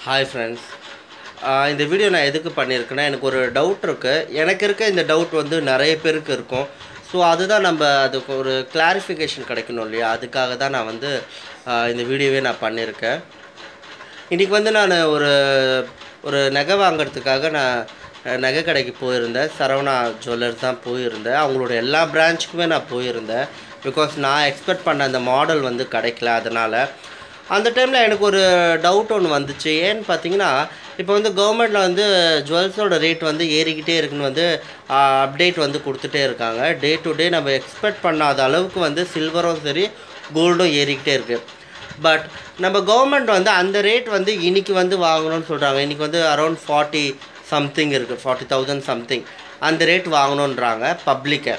hi friends இந்த video நான் எதுக்கு பண்ணியிருக்கேன்னா எனக்கு ஒரு டவுட் இருக்குது எனக்கு இருக்க இந்த டவுட் வந்து நிறைய பேருக்கு இருக்கும் ஸோ அதுதான் நம்ம அதுக்கு ஒரு கிளாரிஃபிகேஷன் கிடைக்கணும் இல்லையா அதுக்காக தான் நான் வந்து ஆஹ் இந்த வீடியோவே நான் பண்ணியிருக்கேன் இன்றைக்கி வந்து நான் ஒரு ஒரு நகை வாங்குறதுக்காக நான் அஹ், நகை கடைக்கு போயிருந்தேன் சரவணா ஜுவல்லர்ஸ் தான் போயிருந்தேன் அவங்களோட எல்லா பிரான்ச்சுக்குமே நான் போயிருந்தேன் பிகாஸ் நான் எக்ஸ்பெக்ட் பண்ண அந்த மாடல் வந்து கிடைக்கல அதனால் அந்த டைமில் எனக்கு ஒரு டவுட் ஒன்று வந்துச்சு ஏன்னு பார்த்தீங்கன்னா இப்போ வந்து கவர்மெண்ட்டில் வந்து ஜுவல்ஸோட ரேட் வந்து ஏறிக்கிட்டே இருக்குன்னு வந்து அப்டேட் வந்து கொடுத்துட்டே இருக்காங்க டே டு டே நம்ம எக்ஸ்பெக்ட் பண்ணாத அளவுக்கு வந்து சில்வரும் சரி கோல்டும் ஏறிக்கிட்டே இருக்குது பட் நம்ம கவர்மெண்ட் வந்து அந்த ரேட் வந்து இன்னைக்கு வந்து வாங்கணும்னு சொல்கிறாங்க இன்னைக்கு வந்து அரௌண்ட் ஃபார்ட்டி சம்திங் இருக்குது ஃபார்ட்டி தௌசண்ட் சம்திங் அந்த ரேட் வாங்கணுன்றாங்க பப்ளிக்கை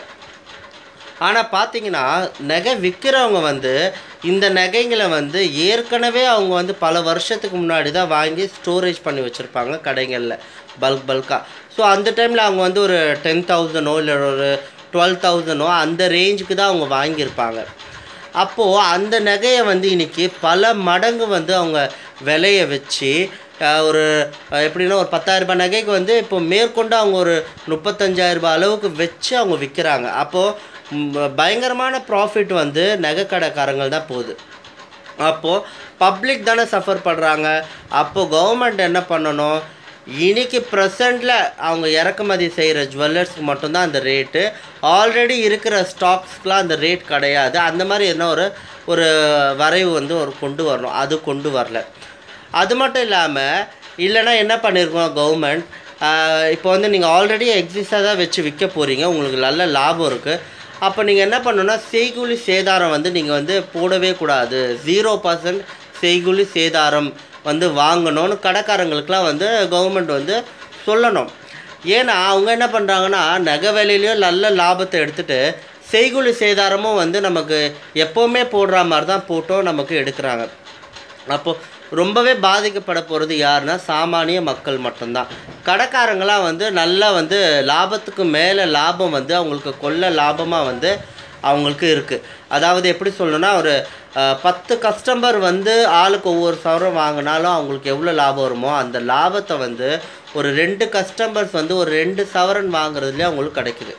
ஆனால் பார்த்தீங்கன்னா நகை விற்கிறவங்க வந்து இந்த நகைங்களை வந்து ஏற்கனவே அவங்க வந்து பல வருஷத்துக்கு முன்னாடி தான் வாங்கி ஸ்டோரேஜ் பண்ணி வச்சுருப்பாங்க கடைகளில் பல்க் பல்காக ஸோ அந்த டைமில் அவங்க வந்து ஒரு டென் தௌசண்டோ இல்லை ஒரு டுவெல் தௌசண்டோ அந்த ரேஞ்சுக்கு தான் அவங்க வாங்கியிருப்பாங்க அப்போது அந்த நகையை வந்து இன்னைக்கு பல மடங்கு வந்து அவங்க விலைய வச்சு அஹ், ஒரு அஹ், எப்படின்னா ஒரு பத்தாயிரம் ரூபாய் நகைக்கு வந்து இப்போ மேற்கொண்டு அவங்க ஒரு முப்பத்தஞ்சாயிரம் ரூபாய் அளவுக்கு வச்சு அவங்க விற்கிறாங்க அப்போது பயங்கரமான ப்ராஃபிட் வந்து நகை கடைக்காரங்கள் தான் போகுது அப்போது பப்ளிக் தானே சஃபர் பண்ணுறாங்க அப்போது கவர்மெண்ட் என்ன பண்ணணும் இன்னைக்கு ப்ரெசண்டில் அவங்க இறக்குமதி செய்கிற ஜுவல்லர்ஸ்க்கு மட்டும்தான் அந்த ரேட்டு ஆல்ரெடி இருக்கிற ஸ்டாக்ஸ்க்குலாம் அந்த ரேட் கிடையாது அந்த மாதிரி என்ன ஒரு ஒரு வரைவு வந்து ஒரு கொண்டு வரணும் அது கொண்டு வரல அது மட்டும் இல்லாமல் இல்லைன்னா என்ன பண்ணியிருக்கோம் கவர்மெண்ட் இப்போ வந்து நீங்கள் ஆல்ரெடி எக்ஸிஸ்டாக தான் வச்சு விற்க போகிறீங்க உங்களுக்கு நல்ல லாபம் இருக்குது அப்போ நீங்கள் என்ன பண்ணணும்னா செய்கூலி சேதாரம் வந்து நீங்கள் வந்து போடவே கூடாது ஜீரோ பர்சன்ட் செய்கூலி சேதாரம் வந்து வாங்கணும்னு கடைக்காரங்களுக்குலாம் வந்து கவர்மெண்ட் வந்து சொல்லணும் ஏன்னா அவங்க என்ன பண்ணுறாங்கன்னா நகை விலையிலையும் நல்ல லாபத்தை எடுத்துட்டு செய்கூலி சேதாரமும் வந்து நமக்கு எப்போவுமே போடுற மாதிரி தான் போட்டோ நமக்கு எடுக்கிறாங்க அப்போது ரொம்பவே பாதிக்கப்பட போகிறது யாருன்னா சாமானிய மக்கள் மட்டும்தான் கடைக்காரங்களாம் வந்து நல்லா வந்து லாபத்துக்கு மேலே லாபம் வந்து அவங்களுக்கு கொள்ள லாபமாக வந்து அவங்களுக்கு இருக்குது அதாவது எப்படி சொல்லணும்னா ஒரு அஹ், பத்து கஸ்டமர் வந்து ஆளுக்கு ஒவ்வொரு சவரம் வாங்கினாலும் அவங்களுக்கு எவ்வளோ லாபம் வருமோ அந்த லாபத்தை வந்து ஒரு ரெண்டு கஸ்டமர்ஸ் வந்து ஒரு ரெண்டு சவரன் வாங்குறதுலேயே அவங்களுக்கு கிடைக்குது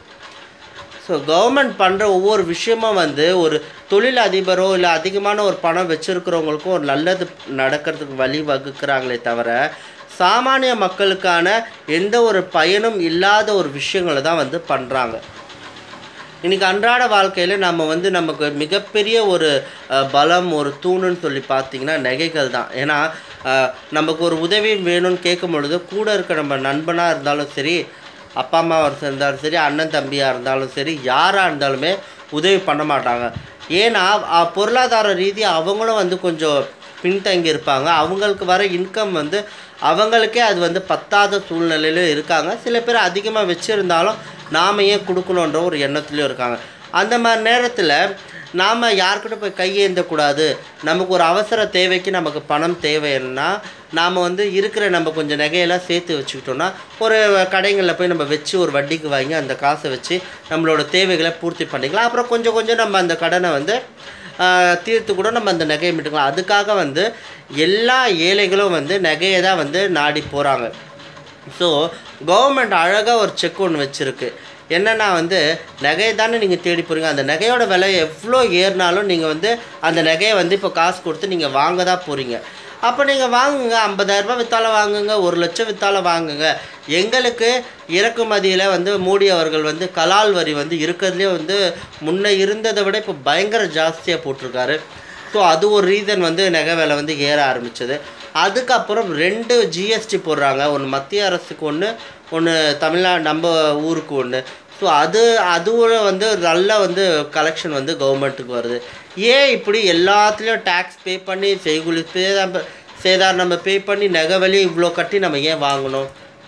ஸோ கவர்மெண்ட் பண்ணுற ஒவ்வொரு விஷயமும் வந்து ஒரு தொழில் அதிபரோ இல்லை அதிகமான ஒரு பணம் வச்சுருக்கிறவங்களுக்கும் ஒரு நல்லது நடக்கிறதுக்கு வழி வகுக்கிறாங்களே தவிர சாமானிய மக்களுக்கான எந்த ஒரு பயனும் இல்லாத ஒரு விஷயங்களை தான் வந்து பண்ணுறாங்க இன்றைக்கி அன்றாட வாழ்க்கையில் நம்ம வந்து நமக்கு மிகப்பெரிய ஒரு அஹ், பலம் ஒரு தூணுன்னு சொல்லி பார்த்தீங்கன்னா நகைகள் தான் ஏன்னா அஹ், நமக்கு ஒரு உதவி வேணும்னு கேட்கும் பொழுது கூட இருக்க நம்ம நண்பனாக இருந்தாலும் சரி அப்பா அம்மாவாக இருந்தாலும் சரி அண்ணன் தம்பியாக இருந்தாலும் சரி யாராக இருந்தாலுமே உதவி பண்ண மாட்டாங்க ஏன்னா அஹ், பொருளாதார ரீதியாக அவங்களும் வந்து கொஞ்சம் பின்தங்கி இருப்பாங்க அவங்களுக்கு வர இன்கம் வந்து அவங்களுக்கே அது வந்து பத்தாத சூழ்நிலையிலும் இருக்காங்க சில பேர் அதிகமாக வச்சுருந்தாலும் நாம் ஏன் கொடுக்கணுன்ற ஒரு எண்ணத்துலேயும் இருக்காங்க அந்த மாதிரி நேரத்தில் நாம் யார்கிட்ட போய் கையேந்தக்கூடாது நமக்கு ஒரு அவசர தேவைக்கு நமக்கு பணம் தேவைன்னா நாம் வந்து இருக்கிற நம்ம கொஞ்சம் நகையெல்லாம் சேர்த்து வச்சுக்கிட்டோம்னா ஒரு கடைகளில் போய் நம்ம வச்சு ஒரு வட்டிக்கு வாங்கி அந்த காசை வச்சு நம்மளோட தேவைகளை பூர்த்தி பண்ணிக்கலாம் அப்புறம் கொஞ்சம் கொஞ்சம் நம்ம அந்த கடனை வந்து ஆஹ், தீர்த்து கூட நம்ம அந்த நகையை மீட்டுக்கலாம் அதுக்காக வந்து எல்லா ஏழைகளும் வந்து நகையை தான் வந்து நாடி போகிறாங்க ஸோ கவர்மெண்ட் அழகாக ஒரு செக் ஒன்று வச்சுருக்கு என்னென்னா வந்து நகையை தானே நீங்கள் தேடி போகிறீங்க அந்த நகையோட விலை எவ்வளோ ஏறினாலும் நீங்கள் வந்து அந்த நகையை வந்து இப்போ காசு கொடுத்து நீங்கள் வாங்க தான் போகிறீங்க அப்போ நீங்கள் வாங்குங்க ஐம்பதாயிரரூபா விற்றாலும் வாங்குங்க ஒரு லட்சம் விற்றாலும் வாங்குங்க எங்களுக்கு இறக்குமதியில் வந்து மோடி அவர்கள் வந்து கலால் வரி வந்து இருக்கிறதுலே வந்து முன்ன இருந்ததை விட இப்போ பயங்கர ஜாஸ்தியாக போட்டிருக்காரு ஸோ அது ஒரு ரீசன் வந்து நகை விலை வந்து ஏற ஆரம்பிச்சது அதுக்கப்புறம் ரெண்டு ஜிஎஸ்டி போடுறாங்க ஒன்று மத்திய அரசுக்கு ஒன்று ஒன்று தமிழ்நாடு நம்ம ஊருக்கு ஒன்று ஸோ அது அதுவும் வந்து நல்ல வந்து கலெக்ஷன் வந்து கவர்மெண்ட்டுக்கு வருது ஏன் இப்படி எல்லாத்துலேயும் டேக்ஸ் பே பண்ணி செய்குலி சேதாரம் சேதாரம் நம்ம பே பண்ணி நகை வழியை இவ்வளோ கட்டி நம்ம ஏன் வாங்கணும்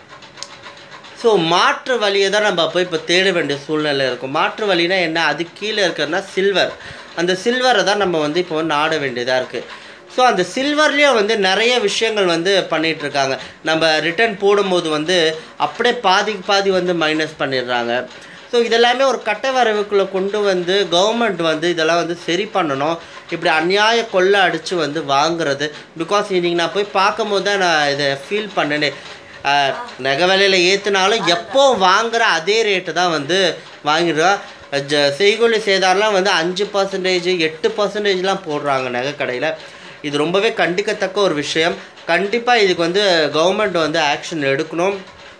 ஸோ மாற்று வழியை தான் நம்ம போய் இப்போ தேட வேண்டிய சூழ்நிலை இருக்கும் மாற்று வழினா என்ன அது கீழே இருக்கிறதுனா சில்வர் அந்த சில்வரை தான் நம்ம வந்து இப்போ நாட வேண்டியதாக இருக்குது ஸோ அந்த சில்வர்லேயும் வந்து நிறைய விஷயங்கள் வந்து பண்ணிட்டு இருக்காங்க நம்ம ரிட்டர்ன் போடும்போது வந்து அப்படியே பாதிக்கு பாதி வந்து மைனஸ் பண்ணிடுறாங்க ஸோ இதெல்லாமே ஒரு கட்ட வரவுக்குள்ளே கொண்டு வந்து கவர்மெண்ட் வந்து இதெல்லாம் வந்து சரி பண்ணணும் இப்படி அநியாய கொள்ளை அடித்து வந்து வாங்குறது பிகாஸ் இன்னைக்கு நான் போய் பார்க்கும் போது தான் நான் இதை ஃபீல் பண்ணேனே ஆஹ், நகை விலையில் ஏற்றுனாலும் எப்போ வாங்குற அதே ரேட்டு தான் வந்து வாங்கிடுறோம் ஜ செய்கூலி சேதாரம்லாம் வந்து அஞ்சு பர்சன்டேஜ் எட்டு பர்சன்டேஜ்லாம் போடுறாங்க நகை கடையில் இது ரொம்பவே கண்டிக்கத்தக்க ஒரு விஷயம் கண்டிப்பாக இதுக்கு வந்து கவர்மெண்ட் வந்து ஆக்ஷன் எடுக்கணும்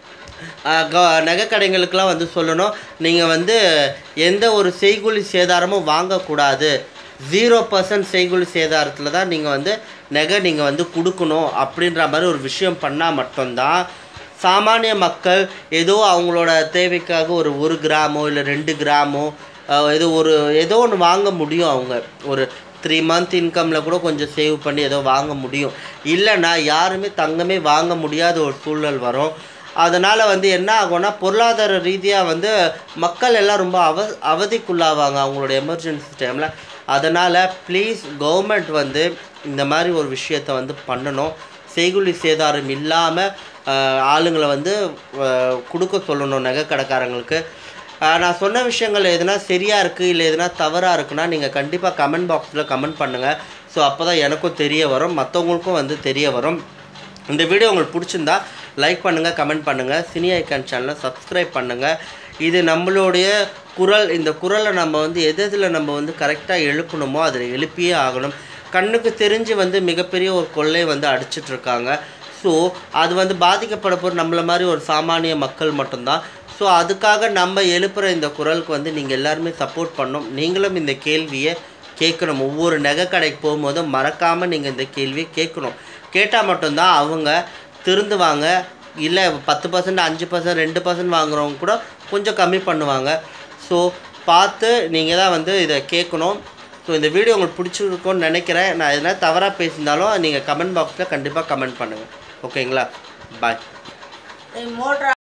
ஆஹ் க நகைக்கடைங்களுக்கெல்லாம் வந்து சொல்லணும் நீங்கள் வந்து எந்த ஒரு செய்கூலி சேதாரமும் வாங்கக்கூடாது ஜீரோ பர்சன்ட் செய்கூலி சேதாரத்தில் தான் நீங்கள் வந்து நகை நீங்கள் வந்து கொடுக்கணும் அப்படின்ற மாதிரி ஒரு விஷயம் பண்ணால் மட்டும்தான் சாமானிய மக்கள் ஏதோ அவங்களோட தேவைக்காக ஒரு ஒரு கிராமோ இல்லை ரெண்டு கிராமோ ஆஹ் ஏதோ ஒரு ஏதோ ஒன்று வாங்க முடியும் அவங்க ஒரு த்ரீ மந்த் இன்கமில் கூட கொஞ்சம் சேவ் பண்ணி ஏதோ வாங்க முடியும் இல்லைன்னா யாருமே தங்கமே வாங்க முடியாத ஒரு சூழல் வரும் அதனால் வந்து என்ன ஆகும்னா பொருளாதார ரீதியாக வந்து மக்கள் எல்லாம் ரொம்ப அவ அவதிக்குள்ளாவாங்க அவங்களோட எமர்ஜென்சி டைமில் அதனால் ப்ளீஸ் கவர்மெண்ட் வந்து இந்த மாதிரி ஒரு விஷயத்த வந்து பண்ணணும் செய்குலி சேதாரம் இல்லாமல் ஆளுங்களை வந்து ஆஹ், கொடுக்க சொல்லணும் நகை கடைக்காரங்களுக்கு ஆஹ், நான் சொன்ன விஷயங்கள் எதுனா சரியாக இருக்குது இல்லை எதுனா தவறாக இருக்குன்னா நீங்கள் கண்டிப்பாக கமெண்ட் பாக்ஸில் கமெண்ட் பண்ணுங்கள் ஸோ அப்போ தான் எனக்கும் தெரிய வரும் மற்றவங்களுக்கும் வந்து தெரிய வரும் இந்த வீடியோ உங்களுக்கு பிடிச்சிருந்தா லைக் பண்ணுங்கள் கமெண்ட் பண்ணுங்கள் சினி ஐக்கான் சேனலை சப்ஸ்கிரைப் பண்ணுங்கள் இது நம்மளுடைய குரல் இந்த குரலை நம்ம வந்து எது எதில் நம்ம வந்து கரெக்டாக எழுப்பணுமோ அதில் எழுப்பியே ஆகணும் கண்ணுக்கு தெரிஞ்சு வந்து மிகப்பெரிய ஒரு கொள்ளை வந்து அடிச்சிட்டு இருக்காங்க ஸோ அது வந்து பாதிக்கப்பட போகிற நம்மள மாதிரி ஒரு சாமானிய மக்கள் மட்டும்தான் ஸோ அதுக்காக நம்ம எழுப்புகிற இந்த குரலுக்கு வந்து நீங்கள் எல்லாருமே சப்போர்ட் பண்ணணும் நீங்களும் இந்த கேள்வியை கேட்கணும் ஒவ்வொரு நகை கடைக்கு போகும்போதும் மறக்காமல் நீங்கள் இந்த கேள்வியை கேட்கணும் கேட்டால் மட்டும்தான் அவங்க திருந்துவாங்க இல்லை பத்து பர்சன்ட் அஞ்சு பர்சன்ட் ரெண்டு பர்சன்ட் வாங்குறவங்க கூட கொஞ்சம் கம்மி பண்ணுவாங்க ஸோ பார்த்து நீங்கள் தான் வந்து இதை கேட்கணும் ஸோ இந்த வீடியோ உங்களுக்கு பிடிச்சிருக்கும்னு நினைக்கிறேன் நான் எதனா தவறாக பேசியிருந்தாலும் நீங்கள் கமெண்ட் பாக்ஸில் கண்டிப்பாக கமெண்ட் பண்ணுங்கள் ஓகேங்களா பாய் மோட்டர்